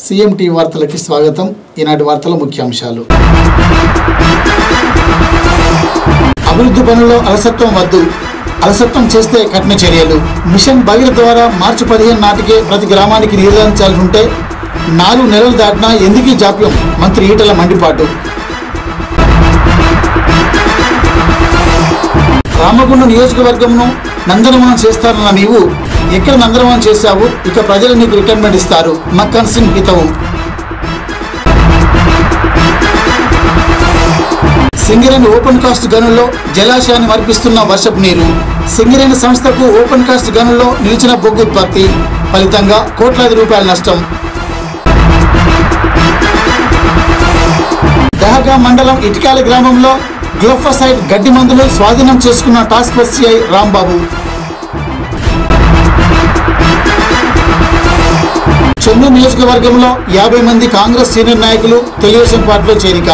CM tea వార్తలకి స్వాగతం ఈనాటి వార్తల ముఖ్యాంశాలు అభివృద్ధి పనుల్లో అలసత్వం వద్దు అలసత్వం చేస్తే కఠిన చర్యలు మిషన్ భగీరథ ద్వారా మార్చి పదిహేను నాటికే ప్రతి గ్రామానికి నీరు అందించాల్సి ఉంటే నాలుగు నెలలు దాటినా ఎందుకీ జాప్యం మంత్రి ఈటల మండిపాటు రామగుండం నియోజకవర్గంను నందనవనం చేస్తారన్న నీవు ఎక్కడ నందనవనం చేశావు ఇక ప్రజలు నీకు రిటైర్మెంట్ ఇస్తారు మక్కన్ సింగ్ హితవు సింగరేణి ఓపెన్ కాస్ట్ గనుల్లో జలాశయాన్ని మర్పిస్తున్న వర్షపు నీరు సింగరేణి సంస్థకు ఓపెన్ కాస్ట్ గనుల్లో నిలిచిన బొగ్గు ఉత్పత్తి ఫలితంగా కోట్లాది రూపాయల నష్టం దహగా మండలం ఇటికాల గ్రామంలో గ్లోఫోసైడ్ గడ్డి మందులు స్వాధీనం చేసుకున్న task force CI Rambabu Chennur నియోజకవర్గంలో యాభై మంది కాంగ్రెస్ సీనియర్ నాయకులు తెలుగుదేశం పార్టీలో చేరిక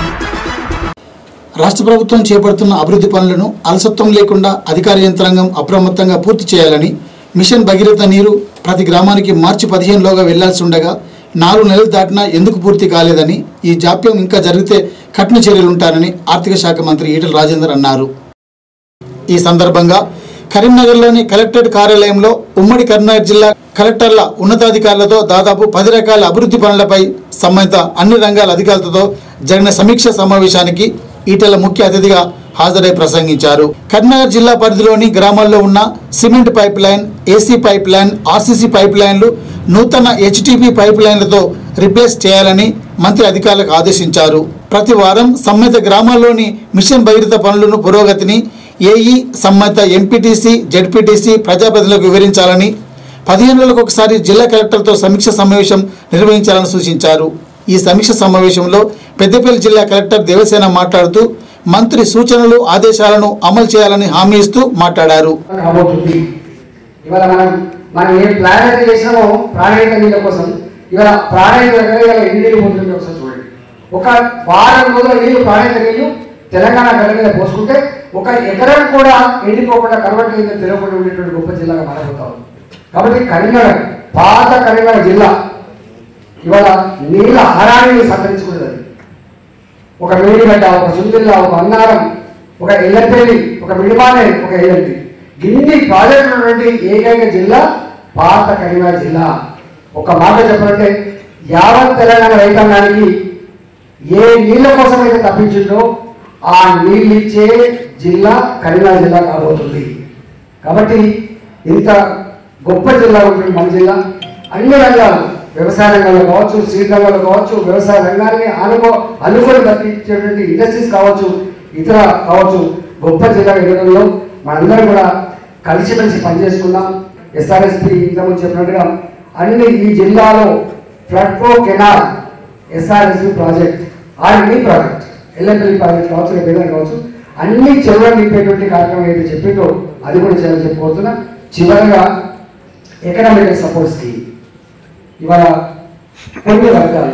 రాష్ట్ర ప్రభుత్వం చేపడుతున్న అభివృద్ధి పనులను అలసత్వం లేకుండా అధికార యంత్రాంగం అప్రమత్తంగా పూర్తి చేయాలని మిషన్ భగీరథ నీరు ప్రతి గ్రామానికి మార్చి పదిహేనులోగా వెళ్లాల్సి ఉండగా నాలుగు నెలలు దాటినా ఎందుకు పూర్తి కాలేదని ఈ జాప్యం ఇంకా జరిగితే కఠిన చర్యలుంటారని ఆర్థిక శాఖ మంత్రి ఈటల రాజేందర్ అన్నారు ఈ సందర్భంగా కరీంనగర్లోని కలెక్టరేట్ కార్యాలయంలో ఉమ్మడి కరీంనగర్ జిల్లా కలెక్టర్ల ఉన్నతాధికారులతో దాదాపు పది రకాల అభివృద్ధి పనులపై సంబంధిత అన్ని రంగాల అధికారులతో జరిగిన సమీక్ష సమావేశానికి ఈటెల ముఖ్య అతిథిగా హాజరై ప్రసంగించారు కరీంనగర్ జిల్లా పరిధిలోని గ్రామాల్లో ఉన్న cement pipe line AC pipe line RCC pipe లైన్లు నూతన హెచ్టిపి పైప్ లైన్లతో రిప్లేస్ చేయాలని మంత్రి అధికారులకు ఆదేశించారు ప్రతి వారం సంబంధిత గ్రామాల్లోని మిషన్ భగీరథ పనులను పురోగతిని ఏఈ సంబంధిత ఎంపీటీసీ జెడ్పీటీసీ ప్రజాప్రతినిధులకు వివరించాలని పదిహేను రోజులకు ఒకసారి జిల్లా కలెక్టర్తో సమీక్ష సమావేశం నిర్వహించాలని సూచించారు ఈ సమీక్ష సమావేశంలో పెద్దపల్లి జిల్లా కలెక్టర్ దేవసేన మాట్లాడుతూ మంత్రి సూచనలు ఆదేశాలను అమలు చేయాలని హామీ ఇస్తూ మాట్లాడారు రాబోతుంది ఇవాళ మనం మనం ఏ ప్లాన్ అయితే చేసినామో ప్రాణాయిక నీళ్ళ కోసం ఇవాళ ప్రాణాయిక దగ్గర ఇవాళ ఎన్ని నీళ్ళు పోతుంది ఒకసారి చూడండి ఒక వారం రోజుల నీళ్లు ప్రాణాయిక నీళ్లు తెలంగాణ గడ్డ మీద పోసుకుంటే ఒక ఎకరం కూడా ఎండిపోకుండా కరవట్ నీళ్ళు తెలియకుండా ఉండేటువంటి గొప్ప జిల్లాగా మారబోతాం కాబట్టి కరీంనగర్ పాత కరీంనగర్ జిల్లా ఇవాళ నీళ్ళ హరాన్ని సంతరించుకున్నది అది. ఒక మేడిగడ్డ ఒక సుందిల్ల ఒక అన్నారం ఒక ఎల్లంపల్లి ఒక మిడిమానే ఒక ఎల్లంపి ఇన్ని ప్రాజెక్టులు ఉన్నటువంటి ఏకైక జిల్లా పాత కరీంనగర్ జిల్లా ఒక మాట చెప్పాలంటే యావత్ తెలంగాణ రైతాంగానికి ఏ నీళ్ళ కోసం అయితే తప్పించిందో ఆ నీళ్ళు ఇచ్చే జిల్లా కరీంనగర్ జిల్లా కాబోతుంది కాబట్టి ఇంత గొప్ప జిల్లా ఉంటుంది మన జిల్లా అన్ని రంగాలు వ్యవసాయ రంగంలో కావచ్చు సీడ్ రంగంలో కావచ్చు వ్యవసాయ రంగాన్ని అనుకో అనుకొని బతికించేటువంటి ఇండస్ట్రీస్ కావచ్చు ఇతర కావచ్చు గొప్ప జిల్లా ఎదగడంలో మనందరం కూడా కలిసిమెలిసి పనిచేసుకుందాం ఎస్ఆర్ఎస్పి ఇంతకుముందు చెప్పినట్టుగా అన్ని ఈ జిల్లాలో flood flow canal SRSP project RMD project ఎల్ఎంపల్లి ప్రాజెక్ట్ కావచ్చు రేపు ఏదైనా కావచ్చు అన్ని చెరువులు నింపేటువంటి కార్యక్రమం ఏదైతే చెప్పిందో అది కూడా చేయాలని చెప్పబోతున్నా చివరిగా ఎకనామికల్ సపోర్ట్ స్కీమ్ ఇవాళ కొన్ని వర్గాలు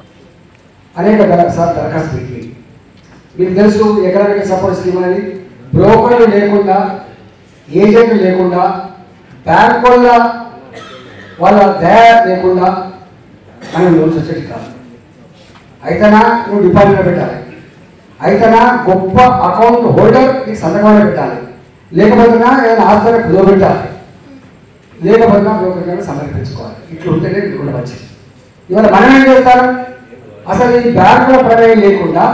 అనేక దరఖాస్తు దరఖాస్తు పెట్టి మీకు తెలుసు ఎకనామికల్ సపోర్ట్ స్కీమ్ అనేది బ్రోకర్లు లేకుండా ఏజెంట్లు లేకుండా బ్యాంక్ వాళ్ళ వాళ్ళ దయ లేకుండా మనం లోన్స్ వచ్చేది కాదు అయితేనా నువ్వు డిపాజిట్లో పెట్టాలి అయితేనా గొప్ప అకౌంట్ హోల్డర్ నీకు సంతకమైన పెట్టాలి లేకపోతేనా ఏదైనా ఆస్తులు కుదవబెట్టాలి లేకపోతే బ్రోకర్ సమర్పించుకోవాలి ఇట్లా ఉంటేనే ఇది కూడా మంచిది ఇవాళ మనం ఏం చేస్తాం అసలు ఈ బ్యాంకుల ప్రమేయం లేకుండా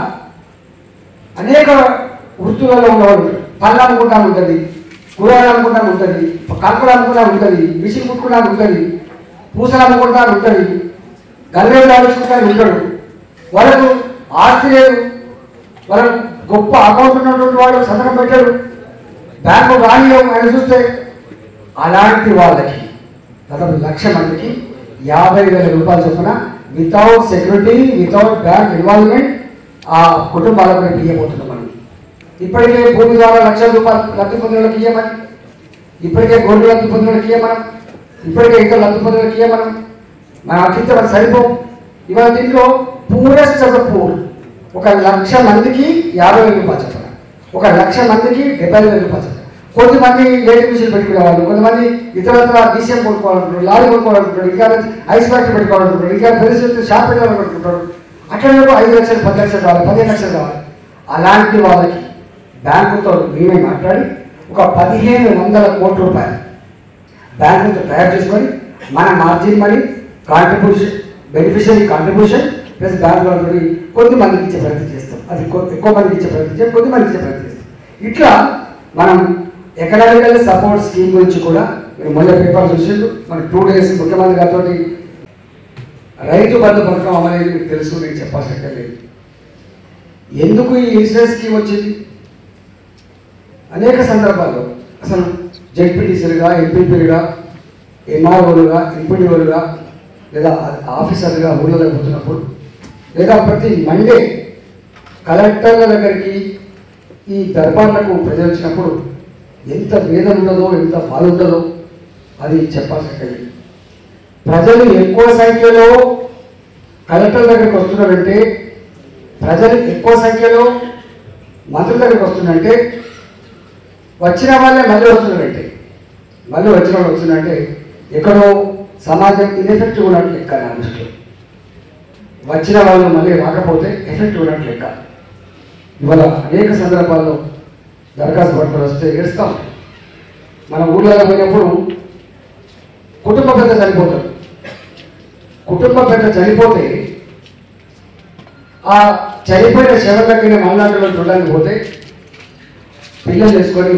అనేక వృత్తులలో ఉన్నవాళ్ళు పళ్ళు అమ్ముకుంటా ఉంటుంది కూరగాయలు అమ్ముకుంటా ఉంటుంది కలుపులు అమ్ముకుంటా ఉంటుంది మిషన్ కుట్టుకుంటా ఉంటుంది పూసలు అమ్ముకుంటా ఉంటుంది గల్లేలు దాచుకుంటా ఉంటాడు వాళ్ళకు ఆస్తి లేదు వాళ్ళకు గొప్ప అకౌంట్ ఉన్నటువంటి వాడు సంతకం పెట్టాడు బ్యాంకు రాని ఆయన చూస్తే అలాంటి వాళ్ళకి దాదాపు లక్ష మందికి యాభై వేల రూపాయలు చొప్పున without security without bank involvement ఆ కుటుంబాలకు రేపు ఇవ్వబోతున్నాం మనం ఇప్పటికే భూమి ద్వారా లక్షల రూపాయలు లబ్ధి పొందినకి ఇవ్వమని ఇప్పటికే గోల్డ్ లబ్ధి పొందినకి ఇవ్వమనం ఇప్పటికే ఇతర లబ్ధి పొందినకి ఇవ్వమనం మన అతిథి మనకు సరిపో ఇవాళ దీంట్లో పూరెస్ట్ ఆఫ్ ద పూర్ ఒక లక్ష మందికి యాభై వేల రూపాయలు చెప్పాలి ఒక లక్ష మందికి డెబ్బై వేల రూపాయలు చెప్పాలి కొంతమంది లేట్ మిషన్ పెట్టుకునే వాళ్ళు కొంతమంది ఇతరత్ర డీసీఎం కొనుక్కోవాలనుకుంటారు లారీ కొనుక్కోవాలనుకుంటారు ఇంకా ఐస్ ఫ్యాక్టరీ పెట్టుకోవాలనుకుంటారు ఇంకా పరిస్థితి షాప్ పెట్టాలనుకుంటారు అట్లనే ఒక ఐదు లక్షలు పది లక్షలు కావాలి పదిహేను లక్షలు కావాలి అలాంటి వాళ్ళకి బ్యాంకుతో మేమే మాట్లాడి ఒక పదిహేను వందల కోట్ల రూపాయలు బ్యాంకుతో తయారు చేసుకొని మన margin money contribution beneficiary contribution plus bank వాళ్ళతో కొద్ది మందికి ఇచ్చే ప్రయత్నం చేస్తాం అది కొ- ఎక్కువ మందికి ఇచ్చే ప్రయత్నం చేస్తాం కొద్ది మందికి ఇచ్చే ప్రయత్నం చేస్తాం ఇట్లా మనం ఎకనామికల్ సపోర్ట్ స్కీమ్ గురించి కూడా మీరు మొన్న పేపర్ చూసిండు మన టూ డేస్ ముఖ్యమంత్రి గారితో రైతు బంధు పథకం అమలైంది మీకు తెలుసు నేను చెప్పాల్సిన లేదు ఎందుకు ఈ ఇన్సూరెన్స్ స్కీమ్ వచ్చింది అనేక సందర్భాల్లో అసలు జడ్పీటీసీలుగా ఎంపీపీలుగా ఎంఆర్ఓలుగా ఎంపీడీఓలుగా లేదా ఆఫీసర్లుగా ఊళ్ళో పోతున్నప్పుడు లేదా ప్రతి మండే కలెక్టర్ల దగ్గరికి ఈ దర్బార్లకు ప్రజలు వచ్చినప్పుడు ఎంత వేదన ఉండదో ఎంత బాధ ఉండదో అది చెప్పాల్సి కలిగి ప్రజలు ఎక్కువ సంఖ్యలో కలెక్టర్ దగ్గరికి వస్తున్నారంటే ప్రజలు ఎక్కువ సంఖ్యలో మంత్రుల దగ్గరికి వస్తున్నారంటే వచ్చిన వాళ్ళే మళ్ళీ వస్తున్నారంటే మళ్ళీ వచ్చిన వాళ్ళు వస్తున్నారంటే ఎక్కడో సమాజం ఇన్ఎఫెక్టివ్ ఉన్నట్టు లెక్క నా దృష్టిలో వచ్చిన వాళ్ళు మళ్ళీ రాకపోతే ఎఫెక్టివ్ ఉన్నట్టు లెక్క ఇవాళ అనేక సందర్భాల్లో దరఖాస్తు పట్టుకొని వస్తే ఏడుస్తాం మన ఊళ్ళో పోయినప్పుడు కుటుంబ పెద్ద చనిపోతారు కుటుంబ పెద్ద చనిపోతే ఆ చనిపోయిన శవలకి మల్నాడులో చూడడానికి పోతే పిల్లలు చేసుకొని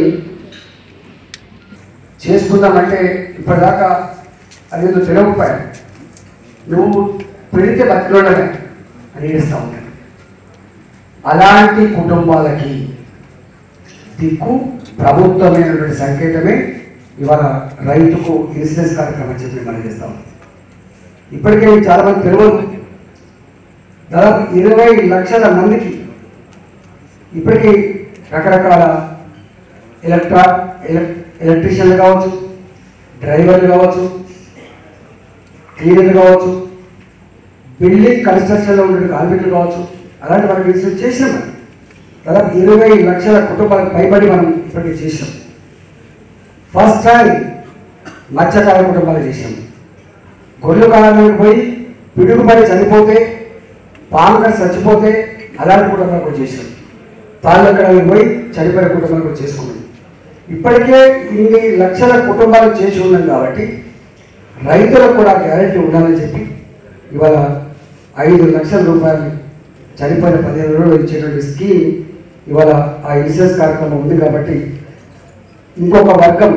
చేసుకుందామంటే ఇప్పటిదాకా అదేదో తినకపోయాను నువ్వు పెడితే బతిలోడమే అని ఏడుస్తూ ఉంటాను అలాంటి కుటుంబాలకి దిక్కు ప్రభుత్వమైనటువంటి సంకేతమే ఇవాళ రైతుకు ఇన్సూరెన్స్ కార్యక్రమం చెప్పి మనం చేస్తాం ఇప్పటికే చాలా మంది తెలియదు దాదాపు ఇరవై లక్షల మందికి ఇప్పటికీ రకరకాల ఎలక్ట్రా ఎలక్ ఎలక్ట్రీషియన్లు కావచ్చు డ్రైవర్లు కావచ్చు క్లీనర్లు కావచ్చు బిల్డింగ్ కన్స్ట్రక్షన్లో ఉండే కార్మికులు కావచ్చు అలాంటి వాళ్ళకి ఇన్సూరెన్స్ చేసినాం మనం దాదాపు ఇరవై లక్షల కుటుంబాలకు పైబడి మనం ఇప్పటికీ చేసాం ఫస్ట్ టైం మత్స్యకార కుటుంబాలు చేసాం గొర్రెలు కాలానికి పోయి పిడుగుపడి చనిపోతే పాము కట్టి చచ్చిపోతే అలాంటి కుటుంబాలు కూడా చేసాం తాళ్ళు ఎక్కడానికి పోయి చనిపోయిన కుటుంబాలు కూడా చేసుకున్నాం ఇప్పటికే ఇన్ని లక్షల కుటుంబాలు చేసి ఉన్నాం కాబట్టి రైతులకు కూడా గ్యారెంటీ ఉండాలని చెప్పి ఇవాళ ఐదు లక్షల రూపాయలు చనిపోయిన పదిహేను రోజులు ఇచ్చేటువంటి స్కీమ్ ఇవాళ ఆ ఇన్సూరెన్స్ కార్యక్రమం ఉంది కాబట్టి ఇంకొక వర్గం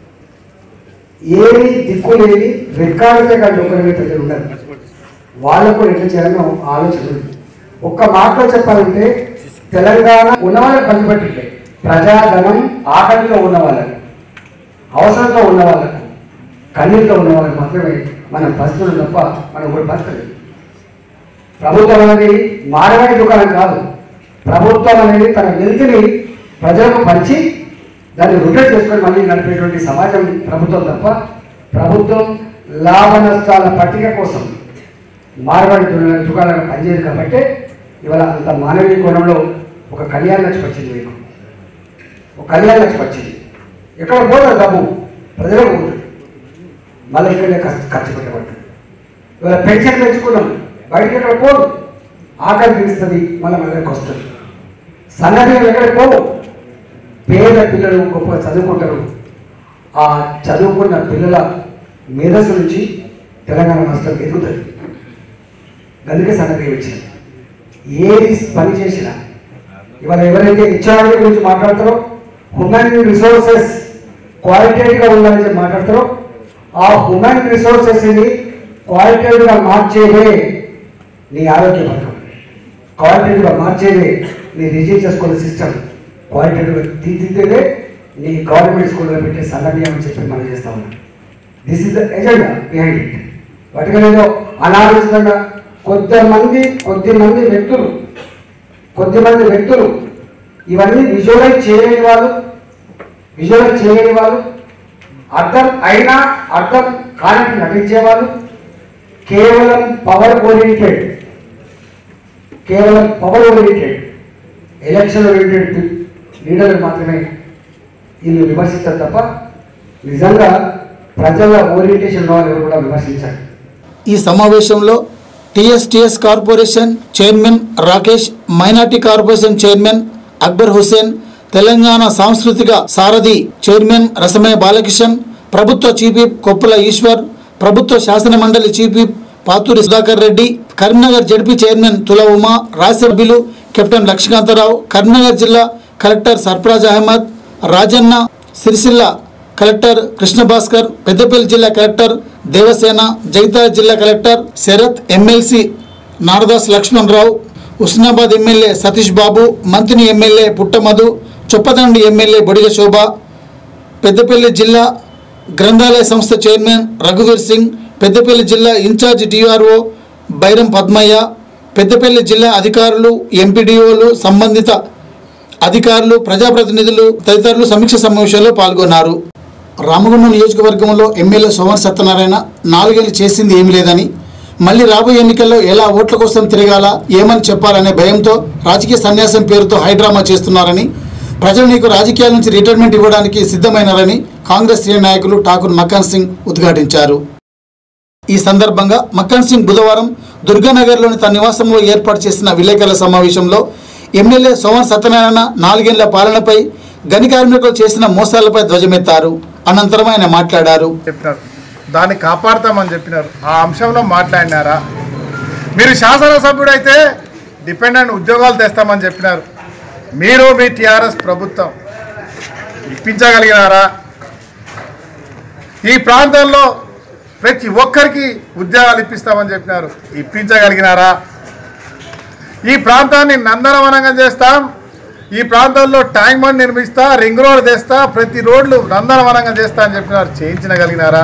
ఏమి దిక్కు లేని రికార్డులే కానీ ఒకరి ప్రజలు ఉన్నారు వాళ్ళకు కూడా ఎట్లా చేయాలనో ఆలోచన ఉంది ఒక్క మాటలో చెప్పాలంటే తెలంగాణ ఉన్నవాళ్ళకి పంచిపెట్టట్లే ప్రజాధనం ఆకలిలో ఉన్న వాళ్ళకి అవసరంతో ఉన్న వాళ్ళకి కన్నీళ్ళతో ఉన్న వాళ్ళకి మాత్రమే మనం పరిస్థితులు తప్ప మనం కూడా బతకలేదు ప్రభుత్వం అనేది మారవాడి దుకాణం కాదు ప్రభుత్వం అనేది తన వెల్తిని ప్రజలకు పంచి దాన్ని రొటేట్ చేసుకొని మళ్ళీ నడిపేటువంటి సమాజం ప్రభుత్వం తప్ప ప్రభుత్వం లాభ నష్టాల పట్టిక కోసం మారవాడి దు- దుకాణాలకు పనిచేయదు కాబట్టి ఇవాళ అంత మానవీయ కోణంలో ఒక కళ్యాణ లక్ష్మి వచ్చింది మీకు ఒక కళ్యాణ లక్ష్మి వచ్చింది ఎక్కడ పోతుంది డబ్బు ప్రజలకు పోతుంది మళ్ళీ ఇక్కడే ఖర్చు ఖర్చు పెట్టబడ్డాడు ఇవాళ పెన్షన్ పెంచుకున్నాం బయటికి ఎక్కడ పోదు ఆకలి తీరుస్తుంది మళ్ళీ మన దగ్గరకు వస్తుంది సంగతి ఎక్కడ పోవు పేద పిల్లలు గొప్ప చదువుకుంటారు ఆ చదువుకున్న పిల్లల మేధస్సు నుంచి తెలంగాణ రాష్ట్రం ఎదుగుతుంది అందుకే సంగతి వచ్చింది ఏది పని చేసినా ఇవాళ ఎవరైతే హెచ్ఆర్డి గురించి మాట్లాడతారో హ్యూమన్ రిసోర్సెస్ క్వాలిటేటివ్గా ఉండాలని చెప్పి మాట్లాడతారో ఆ హ్యూమన్ రిసోర్సెస్ని క్వాలిటేటివ్గా మార్చేదే నీ ఆరోగ్య పథకం క్వాలిటేటివ్గా మార్చేదే నీ రిజీవ్ చేసుకునే సిస్టమ్ క్వాలిటేటివ్గా తీర్చిదిద్దేదే నీ గవర్నమెంట్ స్కూల్లో పెట్టే సంఘటన అని చెప్పి మనం చేస్తా ఉన్నాం this is the agenda behind it వాటిగా ఏదో అనాలోచితంగా కొద్దిమంది కొద్దిమంది వ్యక్తులు కొద్దిమంది వ్యక్తులు ఇవన్నీ విజువలైజ్ చేయలేని వాళ్ళు విజువలైజ్ చేయలేని వాళ్ళు అర్థం అయినా అర్థం కానట్టు నటించేవాళ్ళు కేవలం పవర్ ఓరియంటెడ్ కేవలం పవర్ ఓరియంటెడ్ ఎలక్షన్ ఓరియంటెడ్ లీడర్లు మాత్రమే వీళ్ళు విమర్శిస్తారు తప్ప నిజంగా ప్రజల ఓరియంటేషన్ ఉన్న వాళ్ళు ఎవరు కూడా విమర్శించారు ఈ సమావేశంలో TSTS corporation chairman Rakesh minority corporation chairman Akbar Hussain Telangana సాంస్కృతిక సారథి చైర్మన్ రసమయ బాలకిషన్ ప్రభుత్వ చీఫ్ విప్ కొప్పుల ఈశ్వర్ ప్రభుత్వ శాసన మండలి chief whip Paturi Sudhakar Reddy Karimnagar ZP chairman Tula Uma రాజ్యసభ్యులు కెప్టెన్ లక్ష్మీకాంతరావు కరీంనగర్ జిల్లా కలెక్టర్ సర్ఫరాజ్ అహ్మద్ రాజన్న సిరిసిల్ల కలెక్టర్ కృష్ణ భాస్కర్ పెద్దపల్లి జిల్లా కలెక్టర్ దేవసేన జగిత్యాల జిల్లా collector Sharath MLC Naradas Laxman Rao Husnabad MLA Satish Babu మంత్రి ఎమ్మెల్యే పుట్టమధు చొప్పదండి ఎమ్మెల్యే బొడిగ శోభ పెద్దపల్లి జిల్లా గ్రంథాలయ సంస్థ చైర్మన్ రఘువీర్ సింగ్ పెద్దపల్లి జిల్లా ఇన్ఛార్జ్ డిఆర్ఓ బైరం పద్మయ్య పెద్దపల్లి జిల్లా అధికారులు ఎంపీడీఓలు సంబంధిత అధికారులు ప్రజాప్రతినిధులు తదితరులు సమీక్ష సమావేశంలో పాల్గొన్నారు రామగుండం నియోజకవర్గంలో ఎమ్మెల్యే సోమర్ సత్యనారాయణ నాలుగేళ్లు చేసింది ఏమీ లేదని మళ్ళీ రాబోయే ఎన్నికల్లో ఎలా ఓట్ల కోసం తిరగాల ఏమని చెప్పాలనే భయంతో రాజకీయ సన్యాసం పేరుతో హైడ్రామా చేస్తున్నారని ప్రజలు నీకు రాజకీయాల నుంచి రిటైర్మెంట్ ఇవ్వడానికి సిద్ధమైనారని కాంగ్రెస్ సీనియర్ నాయకులు ఠాకూర్ మకాన్ సింగ్ ఉద్ఘాటించారు ఈ సందర్భంగా మక్కన్ సింగ్ బుధవారం దుర్గానగర్లోని తన నివాసంలో ఏర్పాటు చేసిన విలేకరుల సమావేశంలో ఎమ్మెల్యే సోమన్ సత్యనారాయణ నాలుగేళ్ల పాలనపై గని కార్మికులు చేసిన మోసాలపై ధ్వజమెత్తారు అనంతరం ఆయన మాట్లాడారు చెప్పినారు దాన్ని కాపాడతామని చెప్పినారు ఆ అంశంలో మాట్లాడినారా మీరు శాసనసభ్యుడైతే డిపెండెంట్ ఉద్యోగాలు తెస్తామని చెప్పినారు మీరు మీ టీఆర్ఎస్ ప్రభుత్వం ఇప్పించగలిగినారా ఈ ప్రాంతంలో ప్రతి ఒక్కరికి ఉద్యోగాలు ఇప్పిస్తామని చెప్పినారు ఇప్పించగలిగినారా ఈ ప్రాంతాన్ని నందనవనంగా చేస్తాం ఈ ప్రాంతంలో ట్యాంక్ బండ్ నిర్మిస్తా రింగ్ రోడ్ తెస్తా ప్రతి రోడ్లు నందనవనంగా చేస్తా అని చెప్పినారు చేయించగలిగినారా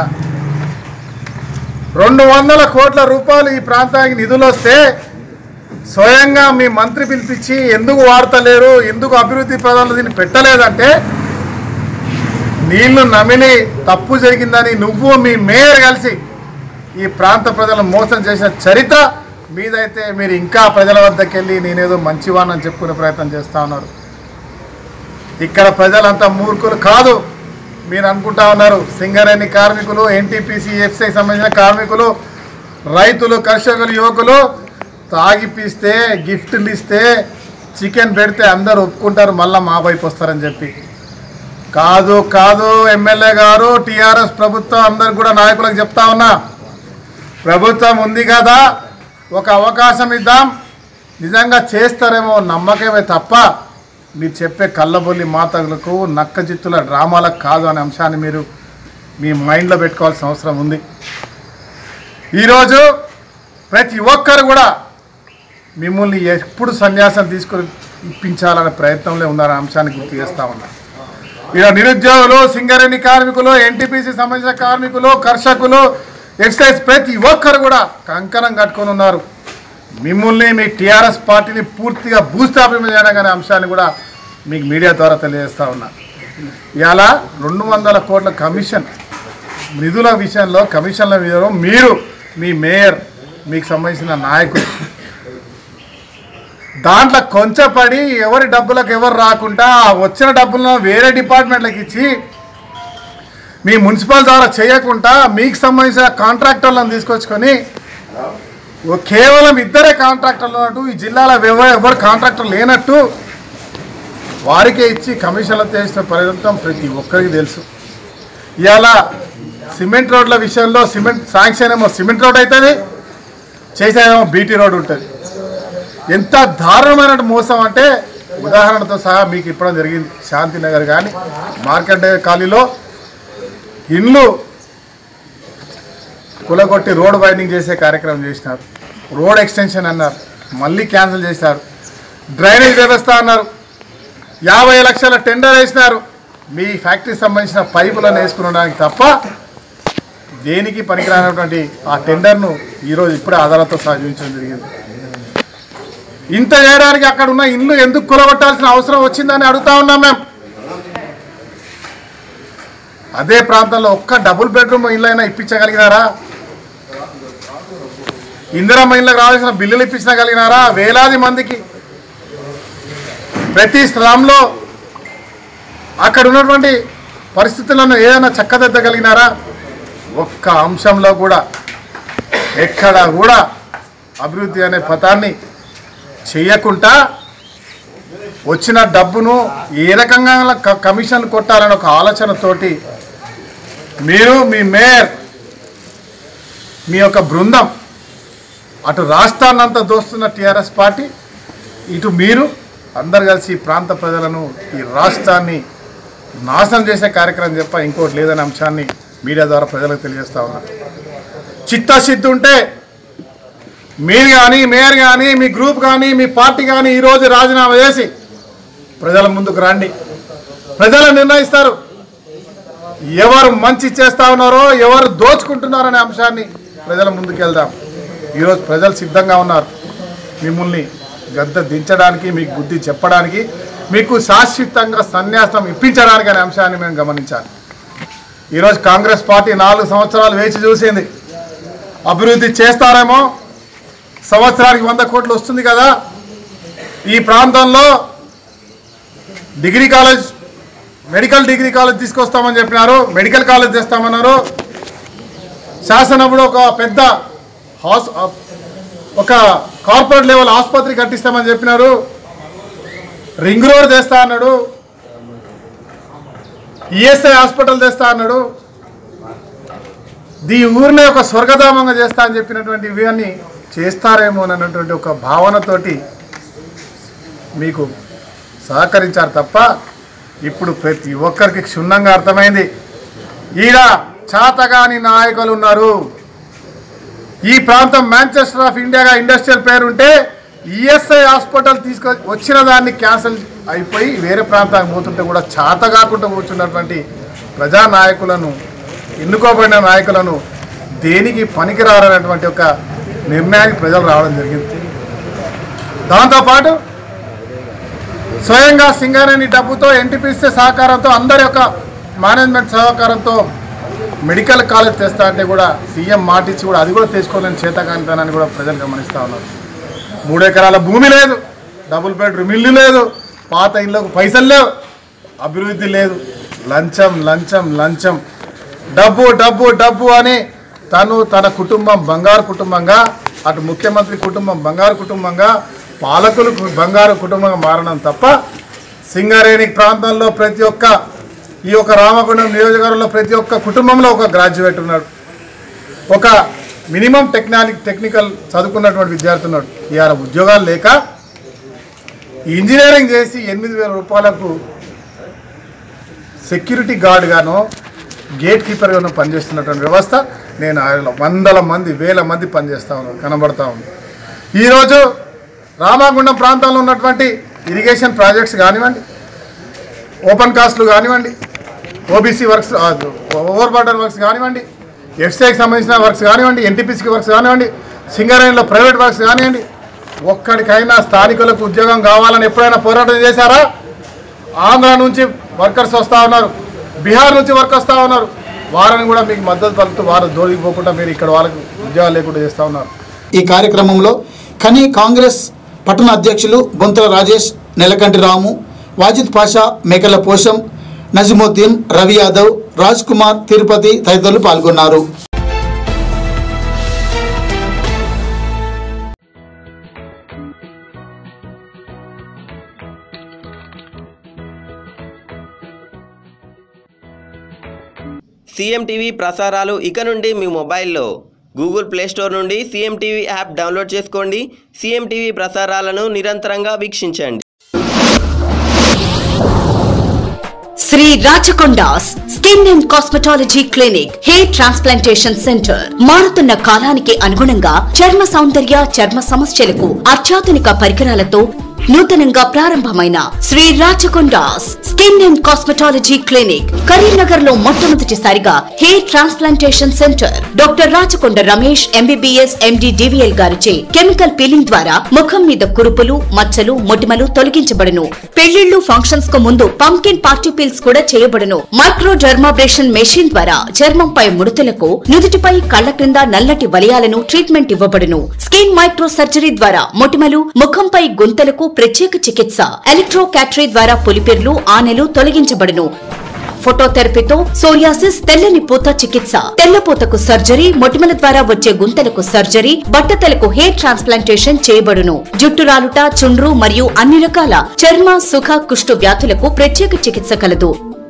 రెండు వందల కోట్ల రూపాయలు ఈ ప్రాంతానికి నిధులు వస్తే స్వయంగా మీ మంత్రి పిలిపించి ఎందుకు వాడతలేరు ఎందుకు అభివృద్ధి పదాలు దీన్ని పెట్టలేదంటే నీళ్లు నమిలి తప్పు జరిగిందని నువ్వు మీ మేయర్ కలిసి ఈ ప్రాంత ప్రజలను మోసం చేసిన చరిత్ర మీదైతే మీరు ఇంకా ప్రజల వద్దకు వెళ్ళి నేనేదో మంచివాణ్ణని చెప్పుకునే ప్రయత్నం చేస్తూ ఉన్నారు ఇక్కడ ప్రజలంతా మూర్ఖులు కాదు మీరు అనుకుంటా ఉన్నారు సింగరేణి కార్మికులు ఎన్టీపీసీ ఎఫ్సీకి సంబంధించిన కార్మికులు రైతులు కర్షకులు యువకులు తాగిపిస్తే గిఫ్ట్లు ఇస్తే చికెన్ పెడితే అందరూ ఒప్పుకుంటారు మళ్ళీ మా వైపు వస్తారని చెప్పి కాదు కాదు ఎమ్మెల్యే గారు టీఆర్ఎస్ ప్రభుత్వం అందరికి కూడా నాయకులకు చెప్తా ఉన్నా ప్రభుత్వం ఉంది కదా ఒక అవకాశం ఇద్దాం నిజంగా చేస్తారేమో నమ్మకమే తప్ప మీరు చెప్పే కళ్ళబొల్లి మాతలకు నక్కజిత్తుల డ్రామాలకు కాదు అనే అంశాన్ని మీరు మీ మైండ్లో పెట్టుకోవాల్సిన అవసరం ఉంది ఈరోజు ప్రతి ఒక్కరు కూడా మిమ్మల్ని ఎప్పుడు సన్యాసం తీసుకొని ఇప్పించాలనే ప్రయత్నంలో ఉన్నారనే అంశాన్ని గుర్తు చేస్తా ఉన్నా ఇక్కడ నిరుద్యోగులు సింగరేణి కార్మికులు ఎన్టీపీసీ సంబంధించిన కార్మికులు కర్షకులు ఎక్సైజ్ ప్రతి ఒక్కరు కూడా కంకణం కట్టుకొని ఉన్నారు మిమ్మల్ని మీ టీఆర్ఎస్ పార్టీని పూర్తిగా భూస్థాపన చేయడం అంశాన్ని కూడా మీకు మీడియా ద్వారా తెలియజేస్తా ఉన్నా ఇవాళ రెండు వందల కోట్ల కమిషన్ నిధుల విషయంలో కమిషన్ల విషయంలో మీరు మీ మేయర్ మీకు సంబంధించిన నాయకులు దాంట్లో కొంచెం పడి ఎవరి డబ్బులకు ఎవరు రాకుండా ఆ వచ్చిన డబ్బులను వేరే డిపార్ట్మెంట్లకు ఇచ్చి మీ మున్సిపల్ ద్వారా చేయకుండా మీకు సంబంధించిన కాంట్రాక్టర్లను తీసుకొచ్చుకొని ఓ కేవలం ఇద్దరే కాంట్రాక్టర్లు ఉన్నట్టు ఈ జిల్లాలో ఎవరు ఎవరు కాంట్రాక్టర్ లేనట్టు వారికే ఇచ్చి కమిషన్లు చేసిన పరిగణితం ప్రతి ఒక్కరికి తెలుసు ఇవాళ సిమెంట్ రోడ్ల విషయంలో సిమెంట్ శాంక్షన్ ఏమో సిమెంట్ రోడ్ అవుతుంది చేసేదేమో బీటీ రోడ్ ఉంటుంది ఎంత దారుణమైన మోసం అంటే ఉదాహరణతో సహా మీకు ఇప్పడం జరిగింది శాంతినగర్ కానీ మార్కెట్ కాలనీలో ఇండ్లు కులగొట్టి రోడ్ వైండింగ్ చేసే కార్యక్రమం చేసినారు రోడ్ ఎక్స్టెన్షన్ అన్నారు మళ్ళీ క్యాన్సిల్ చేశారు డ్రైనేజ్ వ్యవస్థ అన్నారు యాభై లక్షల టెండర్ వేసినారు మీ ఫ్యాక్టరీకి సంబంధించిన పైపులను వేసుకునడానికి తప్ప దేనికి పనికిరానటువంటి ఆ టెండర్ను ఈరోజు ఇప్పుడే ఆధారాలతో సహా చూపించడం జరిగింది ఇంత చేయడానికి అక్కడ ఉన్న ఇల్లు ఎందుకు కూలగొట్టాల్సిన అవసరం వచ్చిందని అడుగుతా ఉన్నాం మేము అదే ప్రాంతంలో ఒక్క డబుల్ బెడ్రూమ్ ఇల్లు అయినా ఇప్పించగలిగినారా ఇందిరమ్మ ఇళ్ళకి రావాల్సిన బిల్లులు ఇప్పించగలిగినారా వేలాది మందికి ప్రతి స్లాంలో అక్కడ ఉన్నటువంటి పరిస్థితులను ఏదైనా చక్కదిద్దగలిగినారా ఒక్క అంశంలో కూడా ఎక్కడ కూడా అభివృద్ధి అనే పథాన్ని చేయకుండా వచ్చిన డబ్బును ఏ రకంగా క- కమిషన్ కొట్టాలని ఒక ఆలోచనతోటి మీరు మీ మేయర్ మీ యొక్క బృందం అటు రాష్ట్రాన్నంతా దోస్తున్న టీఆర్ఎస్ పార్టీ ఇటు మీరు అందరు కలిసి ఈ ప్రాంత ప్రజలను ఈ రాష్ట్రాన్ని నాశనం చేసే కార్యక్రమం చెప్ప ఇంకోటి లేదనే అంశాన్ని మీడియా ద్వారా ప్రజలకు తెలియజేస్తా ఉన్నారు చిత్తశుద్ధి ఉంటే మీరు కానీ మేయర్ కానీ మీ గ్రూప్ కానీ మీ పార్టీ కానీ ఈరోజు రాజీనామా చేసి ప్రజల ముందుకు రండి ప్రజలు నిర్ణయిస్తారు ఎవరు మంచి చేస్తా ఉన్నారో ఎవరు దోచుకుంటున్నారో అనే అంశాన్ని ప్రజల ముందుకు వెళ్దాం ఈరోజు ప్రజలు సిద్ధంగా ఉన్నారు మిమ్మల్ని గద్ద దించడానికి మీకు బుద్ధి చెప్పడానికి మీకు శాశ్వతంగా సన్యాసం ఇప్పించడానికి అనే అంశాన్ని మేము గమనించాలి ఈరోజు కాంగ్రెస్ పార్టీ నాలుగు సంవత్సరాలు వేచి చూసింది అభివృద్ధి చేస్తారేమో సంవత్సరానికి వంద కోట్లు వస్తుంది కదా ఈ ప్రాంతంలో degree college medical degree college తీసుకొస్తామని చెప్పినారు మెడికల్ కాలేజ్ తెస్తామన్నారు శాసనప్పుడు ఒక పెద్ద హాస్ ఒక కార్పొరేట్ లెవెల్ ఆసుపత్రి కట్టిస్తామని చెప్పినారు రింగ్ రోడ్ తెస్తా అన్నాడు ఈఎస్ఐ హాస్పిటల్ తెస్తా అన్నాడు దీ ఊరినే ఒక స్వర్గధామంగా చేస్తా అని చెప్పినటువంటి ఇవన్నీ చేస్తారేమో అన్నటువంటి ఒక భావనతోటి మీకు సహకరించారు తప్ప ఇప్పుడు ప్రతి ఒక్కరికి క్షుణ్ణంగా అర్థమైంది ఈడ చాతగాని నాయకులు ఉన్నారు ఈ ప్రాంతం మాంచెస్టర్ ఆఫ్ ఇండియాగా ఇండస్ట్రియల్ పేరు ఉంటే ఈఎస్ఐ హాస్పిటల్ తీసుకొ వచ్చిన దాన్ని క్యాన్సిల్ అయిపోయి వేరే ప్రాంతానికి పోతుంటే కూడా చాత కాకుండా కూర్చున్నటువంటి ప్రజా నాయకులను ఎన్నుకోబడిన నాయకులను దేనికి పనికిరారనేటువంటి ఒక నిర్ణయానికి ప్రజలు రావడం జరిగింది దాంతోపాటు స్వయంగా సింగరేణి డబ్బుతో ఎన్టీపీసీ సహకారంతో అందరి యొక్క మేనేజ్మెంట్ సహకారంతో మెడికల్ కాలేజ్ తెస్తా అంటే కూడా సీఎం మాటిచ్చి కూడా అది కూడా తెచ్చుకోలేని చేతకానితనాన్ని కూడా ప్రజలు గమనిస్తూ ఉన్నారు మూడు ఎకరాల భూమి లేదు డబుల్ బెడ్రూమ్ ఇల్లు లేదు పాత ఇళ్ళకు పైసలు లేవు అభివృద్ధి లేదు లంచం లంచం లంచం డబ్బు డబ్బు డబ్బు అని తను తన కుటుంబం బంగారు కుటుంబంగా అటు ముఖ్యమంత్రి కుటుంబం బంగారు కుటుంబంగా పాలకులు కు- బంగారు కుటుంబంగా మారడం తప్ప సింగరేణి ప్రాంతంలో ప్రతి ఒక్క ఈ యొక్క రామగుండం నియోజకవర్గంలో ప్రతి ఒక్క కుటుంబంలో ఒక గ్రాడ్యుయేట్ ఉన్నాడు ఒక మినిమం టెక్నాలి టెక్నికల్ చదువుకున్నటువంటి విద్యార్థి ఉన్నాడు ఇవాళ ఉద్యోగాలు లేక ఇంజనీరింగ్ చేసి ఎనిమిది వేల రూపాయలకు సెక్యూరిటీ గార్డ్గానో గేట్ కీపర్గానో పనిచేస్తున్నటువంటి వ్యవస్థ నేను ఆయన వందల మంది వేల మంది పనిచేస్తూ ఉన్నాను కనబడతా ఉంది ఈరోజు రామాగుండం ప్రాంతంలో ఉన్నటువంటి ఇరిగేషన్ ప్రాజెక్ట్స్ కానివ్వండి ఓపెన్ కాస్ట్లు కానివ్వండి OBC works over border works కానివ్వండి ఎఫ్సీఐకి సంబంధించిన వర్క్స్ కానివ్వండి ఎన్టీపీసీకి వర్క్స్ కానివ్వండి సింగరేణిలో ప్రైవేట్ వర్క్స్ కానివ్వండి ఒక్కడికైనా స్థానికులకు ఉద్యోగం కావాలని ఎప్పుడైనా పోరాటం చేశారా ఆంధ్ర నుంచి వర్కర్స్ వస్తూ ఉన్నారు బీహార్ నుంచి వర్క్ వస్తూ ఉన్నారు వారిని కూడా మీకు మద్దతు పలుకుతూ వారు దోడికి పోకుండా మీరు ఇక్కడ వాళ్ళకి ఉద్యోగాలు లేకుండా చేస్తూ ఉన్నారు ఈ కార్యక్రమంలో ఖని కాంగ్రెస్ పట్టణ అధ్యక్షులు బొంతల రాజేష్ నెలకంటి రాము వాజిద్ పాషా మేకల పోషం నజీముద్దీన్ రవి యాదవ్ రాజ్ కుమార్ తిరుపతి తదితరులు పాల్గొన్నారు సీఎం టీవీ ప్రసారాలు ఇక నుండి మీ మొబైల్లో గూగుల్ ప్లే స్టోర్ నుండి సీఎం టీవీ యాప్ డౌన్లోడ్ చేసుకోండి సీఎం టీవీ ప్రసారాలను నిరంతరంగా వీక్షించండి Shri Rachakondas skin and cosmetology clinic hair transplantation centre మారుతున్న కాలానికి అనుగుణంగా చర్మ సౌందర్య చర్మ సమస్యలకు అత్యాధునిక పరికరాలతో నూతనంగా ప్రారంభమైన Shri Rachakondas skin and cosmetology clinic Karimnagar లో మొట్టమొదటిసారిగా hair transplantation centre doctor Rachakonda Ramesh MBBS MD DVL గారిచే కెమికల్ పీలింగ్ ద్వారా ముఖం మీద కురుపులు మచ్చలు మొటిమలు తొలగించబడును పెళ్లిళ్లు ఫంక్షన్స్ కు ముందు పంకిన్ పార్టీ పీల్స్ కూడా చేయబడును మైక్రో డర్మాబ్రేషన్ మెషిన్ ద్వారా చర్మంపై ముడతలకు నుదుటిపై కళ్ల క్రింద నల్లటి వలయాలను ట్రీట్మెంట్ ఇవ్వబడును స్కిన్ మైక్రో సర్జరీ ద్వారా మొటిమలు ముఖంపై గుంతలకు ప్రత్యేక చికిత్స ఎలక్ట్రో క్యాటరీ ద్వారా పులిపిర్లు ఆనెలు తొలగించబడును ఫోటోథెరపీతో సోరియాసిస్ తెల్లని పూత చికిత్స తెల్లపూతకు సర్జరీ మొటిమల ద్వారా వచ్చే గుంతలకు సర్జరీ బట్టతలకు హెయిర్ ట్రాన్స్ప్లాంటేషన్ చేయబడును జుట్టు రాలుట చుండ్రు మరియు అన్ని రకాల చర్మ సుఖ కుష్టు వ్యాధులకు ప్రత్యేక చికిత్స కలదు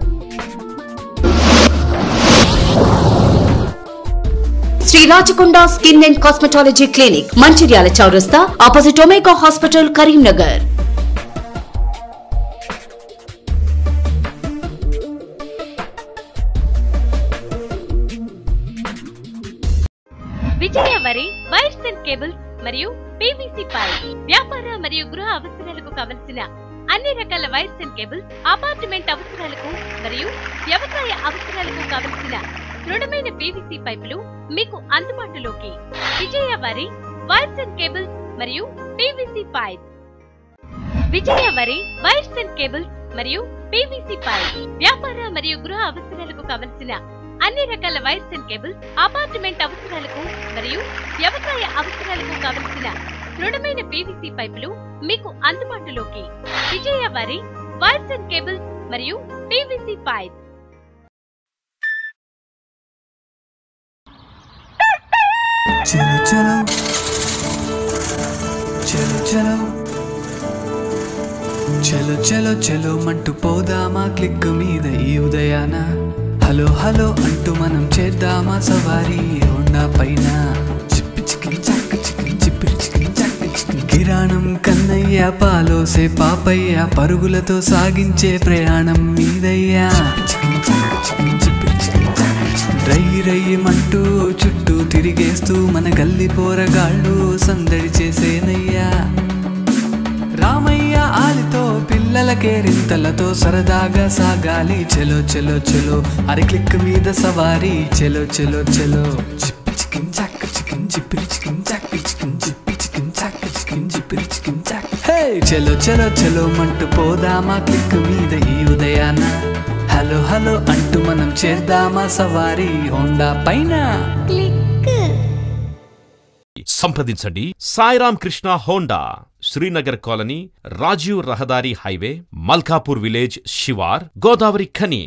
Shri Rachakonda skin and cosmetology clinic Mancherial చౌరస్తా opposite Omega hospital Karimnagar Vijaya వరి వైర్స్ అండ్ కేబుల్స్ మరియు పీవీసీ పైప్ వ్యాపార మరియు గృహ అవసరాలకు కావలసిన అన్ని రకాల వైర్స్ అండ్ కేబుల్స్ అపార్ట్మెంట్ అవసరాలకు మరియు వ్యవసాయ అవసరాలకు కావలసిన దృఢమైన పీవీసీ పైపులు మీకు అందుబాటులోకి విజయ వరి వైర్స్ అండ్ కేబుల్స్ మరియు పీవీసీ పైప్ విజయ వరి వైర్స్ అండ్ కేబుల్స్ మరియు పీవీసీ పైప్ వ్యాపార మరియు గృహ అవసరాలకు కావలసిన అన్ని రకాల వైర్స్ అండ్ కేబుల్స్ అపార్ట్మెంట్ అవసరాలకు మరియు వ్యవసాయ అవసరాలకు కావలసిన దృఢమైన పీవీసీ పైపులు మీకు అందుబాటులోకి విజయ వారి వైర్స్ అండ్ కేబుల్స్ మరియు పీవీసీ పైప్ చలో చలో చలో చలో చలో చలో చలో మంటూ పోదామా క్లిక్ మీద ఈ ఉదయాన హలో హలో అంటూ మనం చేద్దామా సవారీ హోండా పైన చిప్పి చికిన్ చాక్ చికిన్ చిప్పిరి చికిన్ చాక్ చికిన్ కిరాణం కన్నయ్య పాలోసే పాపయ్య పరుగులతో సాగించే ప్రయాణం మీదయ్యా చికిన్ చాక్ చికిన్ చిప్పిరి చికిన్ చాక్ చికిన్. రై రయ్యమంటూ చుట్టూ తిరిగేస్తూ మన గల్లి పోరగాళ్ళు సందడి చేసేనయ్యా రామయ్య ఆలితో పిల్లల కేరింతలతో సరదాగా సాగాలి చెలో చెలో చెలో అరి క్లిక్ మీద సవారీ చెలో చెలో చెలో చిప్పి చికిన్ చాక్ చికిన్ చిప్పిరి చికిన్ చాక్ చికిన్ చిప్పి చికిన్ చాక్ చికిన్ చిప్పిరి చికిన్ చాక్ హే చెలో చెలో చెలో మంటూ పోదామా క్లిక్ మీద ఈ ఉదయాన హలో హలో అంటూ మనం చేద్దామా సవారీ హోండా పైన సంప్రదించండి సాయిరామ్ కృష్ణ హోండా శ్రీనగర్ కాలనీ రాజీవ్ రహదారి హైవే మల్కాపూర్ విలేజ్ శివార్ గోదావరి ఖని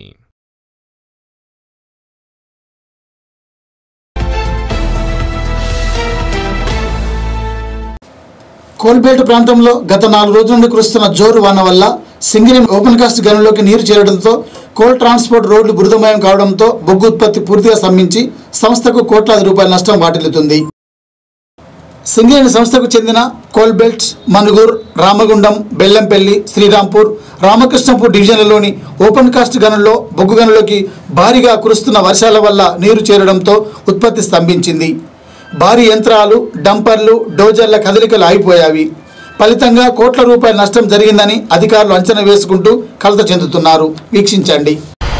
కోల్బేట్ ప్రాంతంలో గత నాలుగు రోజుల నుండి కురుస్తున్న జోరు వాన వల్ల సింగరేణి ఓపెన్ కాస్ట్ గనుల్లోకి నీరు చేరడంతో కోల్ ట్రాన్స్పోర్ట్ రోడ్లు బురదమయం కావడంతో బొగ్గు ఉత్పత్తి పూర్తిగా స్తంభించి సంస్థకు కోట్లాది రూపాయల నష్టం వాటిల్లుతుంది సింగరేణి సంస్థకు చెందిన కోల్బెల్ట్ మనుగూర్ రామగుండం బెల్లంపల్లి శ్రీరాంపూర్ రామకృష్ణపూర్ డివిజన్లలోని ఓపెన్ కాస్ట్ గనుల్లో బొగ్గు గనులోకి భారీగా కురుస్తున్న వర్షాల వల్ల నీరు చేరడంతో ఉత్పత్తి స్తంభించింది భారీ యంత్రాలు డంపర్లు డోజర్ల కదలికలు ఆగిపోయావి ఫలితంగా కోట్ల రూపాయల నష్టం జరిగిందని అధికారులు అంచనా వేసుకుంటూ కలత చెందుతున్నారు వీక్షించండి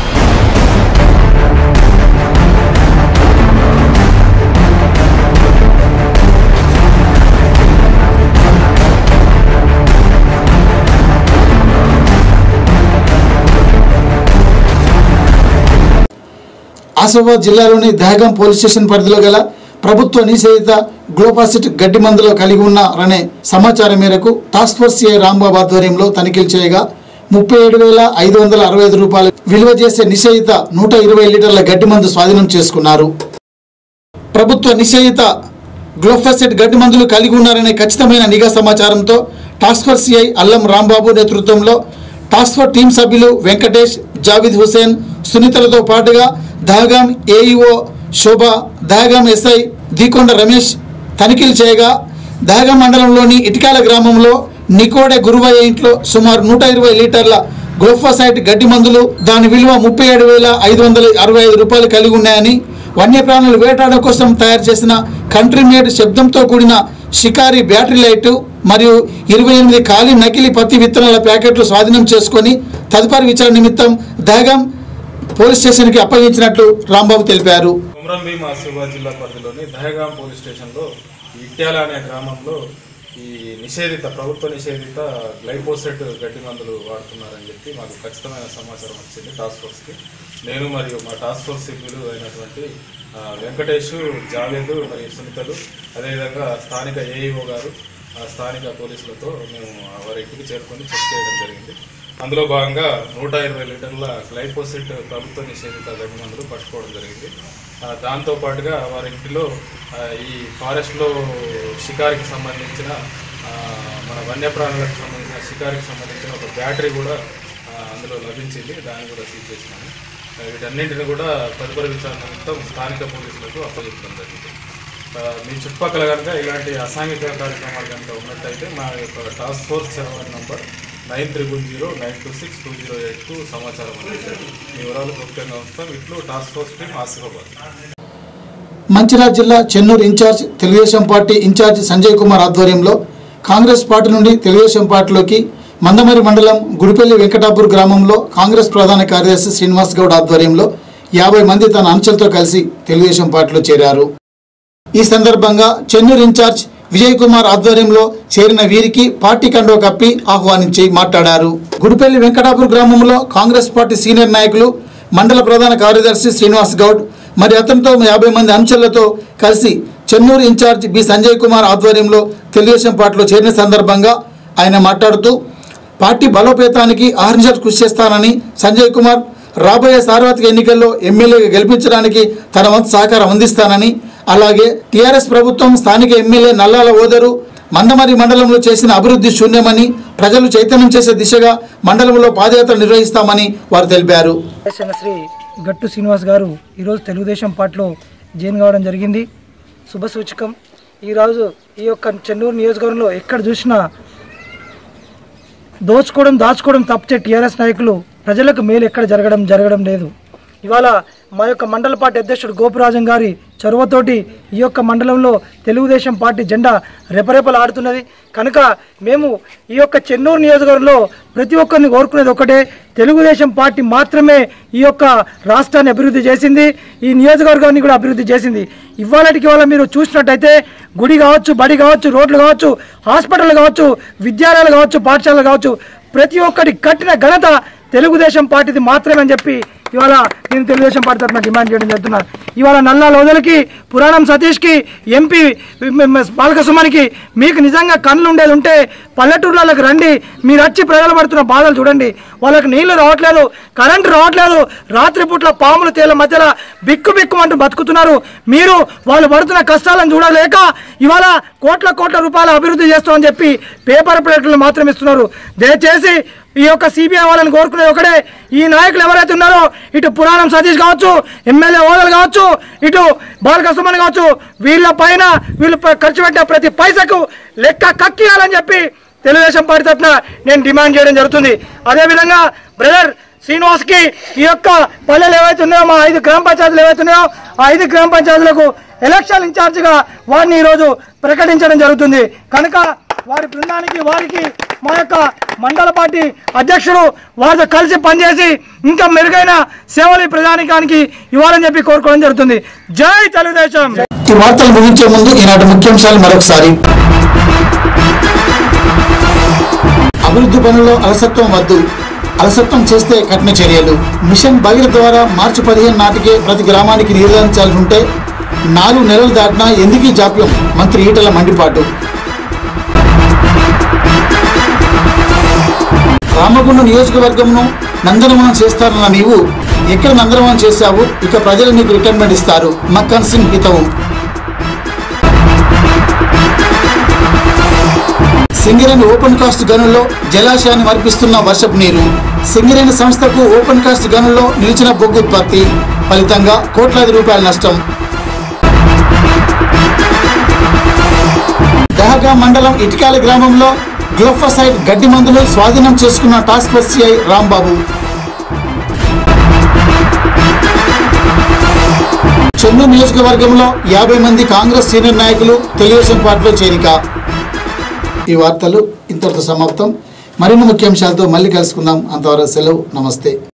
ఆసిఫాబాద్ జిల్లాలోని దహగం పోలీస్ స్టేషన్ పరిధిలో గల ప్రభుత్వ నిషేధిత గ్లోపాసిట్ గడ్డి మందులో కలిగి ఉన్నారనే సమాచారం మేరకు టాస్క్ ఫోర్స్ సిఐ రాంబాబు ఆధ్వర్యంలో తనిఖీలు చేయగా ముప్పై ఏడు వేల ఐదు వందల అరవై ఐదు రూపాయలు విలువ చేసే నిషేధిత నూట ఇరవై లీటర్ల గడ్డి మందు స్వాధీనం చేసుకున్నారు ప్రభుత్వ నిషేధిత గ్లోఫాసెట్ గడ్డి మందులు కలిగి ఉన్నారనే ఖచ్చితమైన నిఘా సమాచారంతో టాస్క్ ఫోర్స్ సిఐ అల్లం రాంబాబు నేతృత్వంలో టాస్క్ ఫోర్స్ టీం సభ్యులు వెంకటేష్ జావిద్ హుసేన్ సునీతలతో పాటుగా దహగాం ఏఈఓ శోభ దహగాం ఎస్ఐ దీకొండ రమేష్ తనిఖీలు చేయగా దహగాం మండలంలోని ఇటికాల గ్రామంలో నికోడే గురువయ్య ఇంట్లో సుమారు నూట ఇరవై లీటర్ల గ్లోఫాసైట్ గడ్డి మందులు దాని విలువ ముప్పై ఏడు వేల ఐదు వందల అరవై ఐదు రూపాయలు కలిగి ఉన్నాయని వన్యప్రాణులు వేటాడడం కోసం తయారు చేసిన కంట్రీ మేడ్ శబ్దంతో కూడిన షికారి బ్యాటరీ లైటు మరియు ఇరవై ఎనిమిది ఖాళీ నకిలీ పత్తి విత్తనాల ప్యాకెట్లు స్వాధీనం చేసుకొని తదుపరి విచారణ నిమిత్తం దహగాం పోలీస్ స్టేషన్కి అప్పగించినట్లు రాంబాబు తెలిపారు కుమరం భీం ఆసిఫాబాద్ జిల్లా పరిధిలోని దహగాం పోలీస్ స్టేషన్లో ఇట్యాల అనే గ్రామంలో ఈ నిషేధిత ప్రభుత్వ నిషేధిత గ్లైపోసెట్ గడ్డి మందులు వాడుతున్నారని చెప్పి మాకు ఖచ్చితమైన సమాచారం వచ్చింది టాస్క్ ఫోర్స్కి నేను మరియు మా టాస్క్ ఫోర్స్ సభ్యులు అయినటువంటి ఆ, వెంకటేష్ జావేద్ మరియు సునీతలు అదేవిధంగా స్థానిక ఏఈఓ గారు ఆ స్థానిక పోలీసులతో మేము వారి ఇంటికి చేరుకొని చెక్ చేయడం జరిగింది అందులో భాగంగా నూట ఇరవై లీటర్ల గ్లైపోసిట్ ప్రభుత్వ నిషేధిత గడ్డి మందులు పట్టుకోవడం జరిగింది ఆ, దాంతో పాటుగా వారి ఇంటిలో ఆ, ఈ ఫారెస్ట్లో షికారికి సంబంధించిన ఆ, మన వన్యప్రాణులకు సంబంధించిన షికారికి సంబంధించిన ఒక బ్యాటరీ కూడా ఆ, అందులో లభించింది దాన్ని కూడా సీజ్ చేసినాము ఆ, వీటన్నింటిని కూడా తదుపరి విచారణ నిమిత్తం స్థానిక పోలీసులకు అప్పగించడం జరిగింది ఆ, మీ చుట్టుపక్కల కనుక ఇలాంటి అసాంఘిక కార్యక్రమాలు కనుక ఉన్నట్టయితే మా యొక్క task force seven number nine triple zero nine two six two zero eight two సమాచారం అందించండి మీ వివరాలు ముఖ్యంగా ఉంచుతాం ఇట్లు task force team Asifabad Mancherial జిల్లా Chennur incharge Telugu Desam party incharge Sanjay Kumar ఆధ్వర్యంలో కాంగ్రెస్ పార్టీ నుండి తెలుగుదేశం పార్టీలోకి మందమరి మండలం గుడిపల్లి వెంకటాపూర్ గ్రామంలో కాంగ్రెస్ ప్రధాన కార్యదర్శి శ్రీనివాస్ గౌడ్ ఆధ్వర్యంలో యాభై మంది తన అంచెలతో కలిసి తెలుగుదేశం పార్టీలో చేరారు ఈ సందర్భంగా చెన్నూరు ఇన్ఛార్జ్ విజయ్ కుమార్ ఆధ్వర్యంలో చేరిన వీరికి పార్టీ కండో కప్పి ఆహ్వానించి మాట్లాడారు గుడిపల్లి వెంకటాపూర్ గ్రామంలో కాంగ్రెస్ పార్టీ సీనియర్ నాయకులు మండల ప్రధాన కార్యదర్శి శ్రీనివాస్ గౌడ్ మరి అతనితో యాభై మంది అంచెలతో కలిసి చెన్నూరు ఇన్ఛార్జ్ బి సంజయ్ కుమార్ ఆధ్వర్యంలో తెలుగుదేశం పార్టీలో చేరిన సందర్భంగా ఆయన మాట్లాడుతూ పార్టీ బలోపేతానికి ఆహర్నిశలు కృషి చేస్తానని సంజయ్ కుమార్ రాబోయే సార్వత్రిక ఎన్నికల్లో ఎమ్మెల్యేగా గెలిపించడానికి తన వంతు సహకారం అందిస్తానని అలాగే టీఆర్ఎస్ ప్రభుత్వం స్థానిక ఎమ్మెల్యే నల్లాల ఓదరు మందమరి మండలంలో చేసిన అభివృద్ధి శూన్యమని ప్రజలు చైతన్యం చేసే దిశగా మండలంలో పాదయాత్ర నిర్వహిస్తామని వారు తెలిపారు చేసిన శ్రీ గట్టు శ్రీనివాస్ గారు ఈరోజు తెలుగుదేశం పార్టీలో జాయిన్ కావడం జరిగింది శుభసూచకం ఈరోజు ఈ యొక్క చెన్నూరు నియోజకవర్గంలో ఎక్కడ చూసినా దోచుకోవడం దాచుకోవడం తప్పితే టీఆర్ఎస్ నాయకులు ప్రజలకు మేలు ఎక్కడ జరగడం జరగడం లేదు ఇవాళ మా యొక్క మండల పార్టీ అధ్యక్షుడు గోపురాజం గారి చొరవతోటి ఈ యొక్క మండలంలో తెలుగుదేశం పార్టీ జెండా రెపరెపలాడుతున్నది కనుక మేము ఈ యొక్క చెన్నూరు నియోజకవర్గంలో ప్రతి ఒక్కరిని కోరుకునేది ఒకటే తెలుగుదేశం పార్టీ మాత్రమే ఈ యొక్క రాష్ట్రాన్ని అభివృద్ధి చేసింది ఈ నియోజకవర్గాన్ని కూడా అభివృద్ధి చేసింది ఇవాళకి ఇవాళ మీరు చూసినట్టయితే గుడి కావచ్చు బడి కావచ్చు రోడ్లు కావచ్చు హాస్పిటల్ కావచ్చు విద్యాలయాలు కావచ్చు పాఠశాలలు కావచ్చు ప్రతి ఒక్కటి కట్టిన ఘనత తెలుగుదేశం పార్టీది మాత్రమే అని చెప్పి ఇవాళ నేను తెలుగుదేశం పార్టీ తరఫున డిమాండ్ చేయడం జరుగుతున్నారు ఇవాళ నల్లా లోదలకి పురాణం సతీష్కి ఎంపీ బాలకసుమానికి మీకు నిజంగా కళ్ళు ఉండేది ఉంటే పల్లెటూర్లకు రండి మీరు వచ్చి ప్రజలు పడుతున్న బాధలు చూడండి వాళ్ళకి నీళ్లు రావట్లేదు కరెంటు రావట్లేదు రాత్రిపూట్ల పాములు తేల మధ్యలో బిక్కు బిక్కు అంటూ బతుకుతున్నారు మీరు వాళ్ళు పడుతున్న కష్టాలను చూడలేక ఇవాళ కోట్ల కోట్ల రూపాయల అభివృద్ధి చేస్తామని చెప్పి పేపర్ ప్లేట్లు మాత్రం ఇస్తున్నారు దయచేసి ఈ యొక్క సిబిఐ వాళ్ళని కోరుకునేది ఒకటే ఈ నాయకులు ఎవరైతే ఉన్నారో ఇటు పురాణం సతీష్ కావచ్చు ఎమ్మెల్యే హోదాలు కావచ్చు ఇటు బాలకృష్ణమణి కావచ్చు వీళ్ళ పైన వీళ్ళు ప- ఖర్చు పెట్టిన ప్రతి పైసకు లెక్క కక్కియాలని చెప్పి తెలుగుదేశం పార్టీ తరఫున నేను డిమాండ్ చేయడం జరుగుతుంది అదేవిధంగా బ్రదర్ శ్రీనివాస్కి ఈ యొక్క పల్లెలు ఏవైతే ఉన్నాయో మా ఐదు గ్రామ పంచాయతీలు ఏవైతే ఉన్నాయో ఆ ఐదు గ్రామ పంచాయతీలకు ఎలక్షన్ ఇన్ఛార్జిగా వారిని ఈరోజు ప్రకటించడం జరుగుతుంది కనుక వారి బృందానికి వారికి మా యొక్క మండల పార్టీ అధ్యక్షుడు వారితో కలిసి పనిచేసి ఇంకా మెరుగైన సేవలు ఈ ప్రజానికానికి ఇవ్వాలని చెప్పి కోరుకోవడం జరుగుతుంది జై తెలుగుదేశం ఈ వార్తలు ముగించే ముందు ఈనాటి ముఖ్యాంశాలు మరొకసారి అభివృద్ధి పనుల్లో అలసత్వం వద్దు అలసత్వం చేస్తే కఠిన చర్యలు మిషన్ భగీరథ ద్వారా మార్చి పదిహేను నాటికే ప్రతి గ్రామానికి నీరు అందించాల్సి ఉంటే నాలుగు నెలలు దాటినా ఎందుకీ జాప్యం మంత్రి ఈటల మండిపాటు రామగుండం నియోజకవర్గంను నందనవనం చేస్తారన్న నీవు ఎక్కడ నందనవనం చేశావు ఇక ప్రజలు నీకు రిటైర్మెంట్ ఇస్తారు మక్కన్ సింగ్ హితవు సింగరేణి ఓపెన్ కాస్ట్ గనుల్లో జలాశయాన్ని మరిపిస్తున్న వర్షపు నీరు సింగరేణి సంస్థకు ఓపెన్ కాస్ట్ గనుల్లో నిలిచిన బొగ్గు ఉత్పత్తి ఫలితంగా కోట్లాది రూపాయల నష్టం దహగా మండలం ఇటికాల గ్రామంలో గ్లోఫోసైడ్ గడ్డి మందులు స్వాధీనం చేసుకున్న task force CI Rambabu Chennur నియోజకవర్గంలో యాభై మంది కాంగ్రెస్ సీనియర్ నాయకులు తెలుగుదేశం పార్టీలో చేరిక ఈ వార్తలు ఇంతటితో సమాప్తం మరిన్ని ముఖ్యాంశాలతో మళ్ళీ కలుసుకుందాం అంతవరకు సెలవు నమస్తే